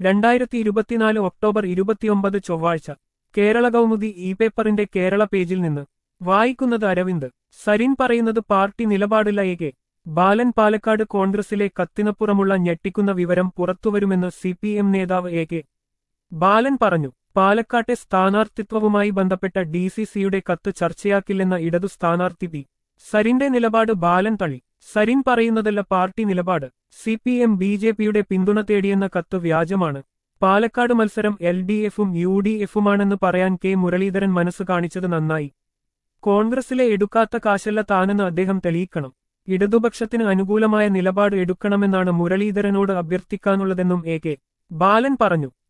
രണ്ടായിരത്തി ഇരുപത്തിനാല് ഒക്ടോബർ ഇരുപത്തിയൊമ്പത് ചൊവ്വാഴ്ച കേരള കൗമുദി ഇ പേപ്പറിന്റെ കേരള പേജിൽ നിന്ന് വായിക്കുന്നത് അരവിന്ദ് സരിൻ പറയുന്നത് പാർട്ടി നിലപാടില്ല എ കെ ബാലൻ പാലക്കാട് കോൺഗ്രസിലെ കത്തിനപ്പുറമുള്ള ഞെട്ടിക്കുന്ന വിവരം പുറത്തുവരുമെന്ന് സി പി എം നേതാവ് എ കെ ബാലൻ പറഞ്ഞു പാലക്കാട്ടെ സ്ഥാനാർത്ഥിത്വവുമായി ബന്ധപ്പെട്ട ഡി സി സിയുടെ കത്ത് ചർച്ചയാക്കില്ലെന്ന ഇടതു സ്ഥാനാർത്ഥി പി സരിന്റെ നിലപാട് ബാലൻ തള്ളി സരിൻ പറയുന്നതല്ല പാർട്ടി നിലപാട് C P M B J പിയുടെ പിന്തുണ തേടിയെന്ന കത്ത് വ്യാജമാണ് പാലക്കാട് മത്സരം എൽ ഡി എഫും യു ഡി എഫുമാണെന്ന് പറയാൻ കെ മുരളീധരൻ മനസ്സ് കാണിച്ചത് നന്നായി കോൺഗ്രസിലെ എടുക്കാത്ത കാശല്ല താനെന്ന് അദ്ദേഹം തെളിയിക്കണം ഇടതുപക്ഷത്തിന് അനുകൂലമായ നിലപാട് എടുക്കണമെന്നാണ് മുരളീധരനോട് അഭ്യർത്ഥിക്കാനുള്ളതെന്നും എ കെ ബാലൻ പറഞ്ഞു